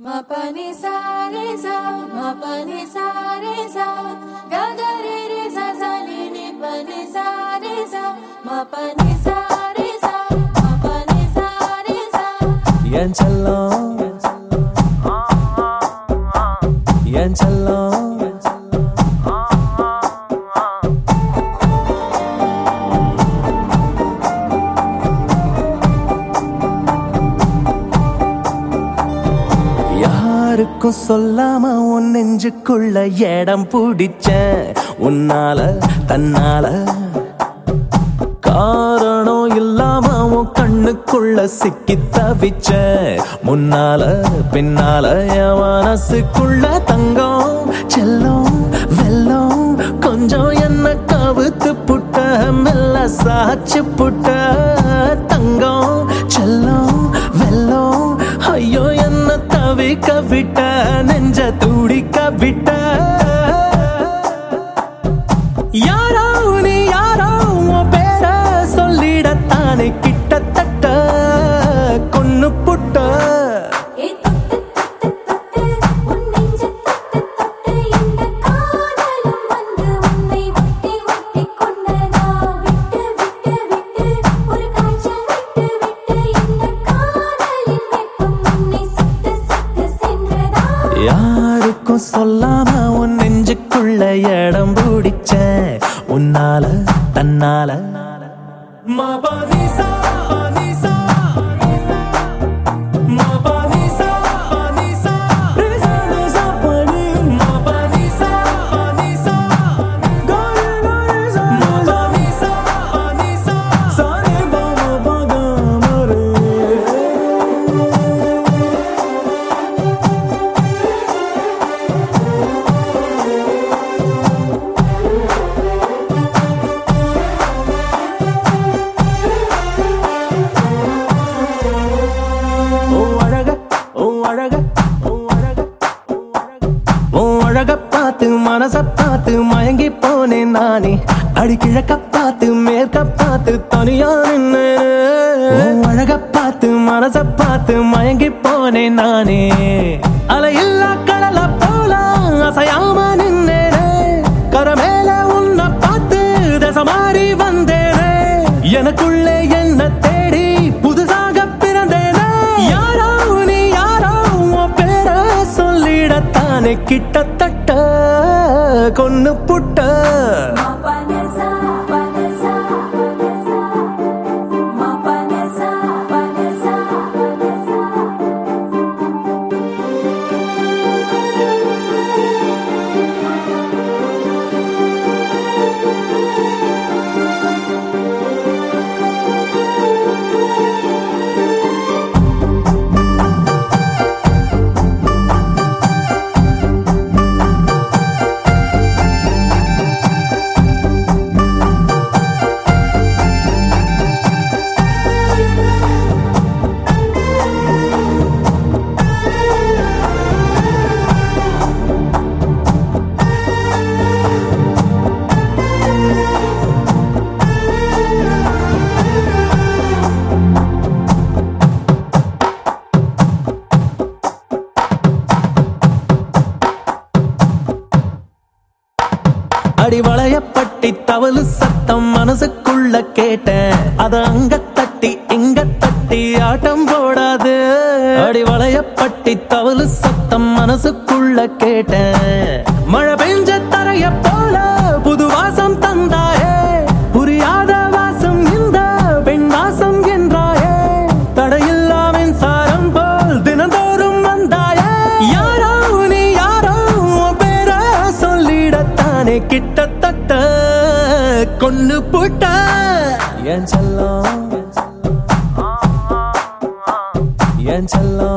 Ma pa ni sa re sa, ma pa ni sa re sa, ga ga re re sa sa ni ni pa ni sa re sa, ma pa ni sa re sa, ma pa ni sa re sa. என் செல்லம் என் செல்லம் யாருக்கும் சொல்லாம உன் நெஞ்சுக்குள்ள இடம் பிடிச்ச உன்னால தன்னால காரணம் இல்லாம உன் கண்ணுக்குள்ள சிக்கி தவிச்ச முன்னால பின்னால என் மனசுக்குள்ள தங்கம் செல்லம் வெல்லம் கொஞ்சம் என்ன கவுத்து புட்ட மெல்ல சாச்சு புட்ட தங்கம் செல்லம் வெல்லம் ஐயோ என்ன தவிக்க விட்ட நெஞ்ச துடிக்க விட்ட யாரோ நீ யாரோ உன் பேர சொல்லிடத்தானே கிட்டத்தட்ட கொன்னு புட்ட ஏ தொட்டு தொட்டு தொட்டு உன் நெஞ்சு தொட்டு தொட்டு இந்த காதலும் வந்து உன்னை ஒட்டி ஒட்டி கொண்டதா விட்டு விட்டு விட்டு ஒரு காய்ச்சல் விட்டு விட்டு இந்த காதலின் வெப்பம் உன்னை சுட்டு சுட்டு சென்றதா யாருக்கும் சொல்லாம உன் நெஞ்சுக்குள்ள இடம் பிடிச்ச உன்னால தன்னால மபனிசா பனிசா மபனிசா பனிசா ரிசா பனி மபனிசா பனிசா காரி காரி மபனிசா பனிசா சாரே பாமா பாகமரே ஓ அழக ஓ அழக ஓ அழக ஓ அழக ஓ அழக பார்த்து மனச பார்த்து மயங்கி போனேன் நானே அடி கிழக்க பார்த்து மேற்க பார்த்து தனியா நின்னு அழக பார்த்து மனச பார்த்து மயங்கி போனேன் நானே அலையில்லா கடல போல அசையாம நின்னேனே கரமேல உன்னை பார்த்து தசை மாறி வந்தேனே எனக்குள்ளே என்ன தேடி புதுசாக பிறந்தேனே யாரோ நீ யாரோ உன் பேர சொல்லிடத்தானே கிட்டத்தட்ட கொன்னு புட்ட Ma panesa panesa panesa Ma panesa panesa panesa அடி வளையப்பட்டி தவளு சத்தம் மனசுக்குள்ள கேட்டேன் அத அங்க தட்டி இங்க தட்டி ஆட்டம் போடாது அடி வளையப்பட்டி தவளு சத்தம் மனசுக்குள்ள கேட்டேன் மழை பெஞ்ச தரைய போல புது வாசம் தந்தாயே புரியாத வாசம் இந்த பெண் வாசம் என்றாயே தடையில்லா மின்சாரம் போல் தினந்தோறும் வந்தாயே யாரோ நீ யாரோ உன் பேர சொல்லிடத்தானே கிட்டத்தட்ட கொன்னு போட்ட என் செல்லம் என் செல்லம்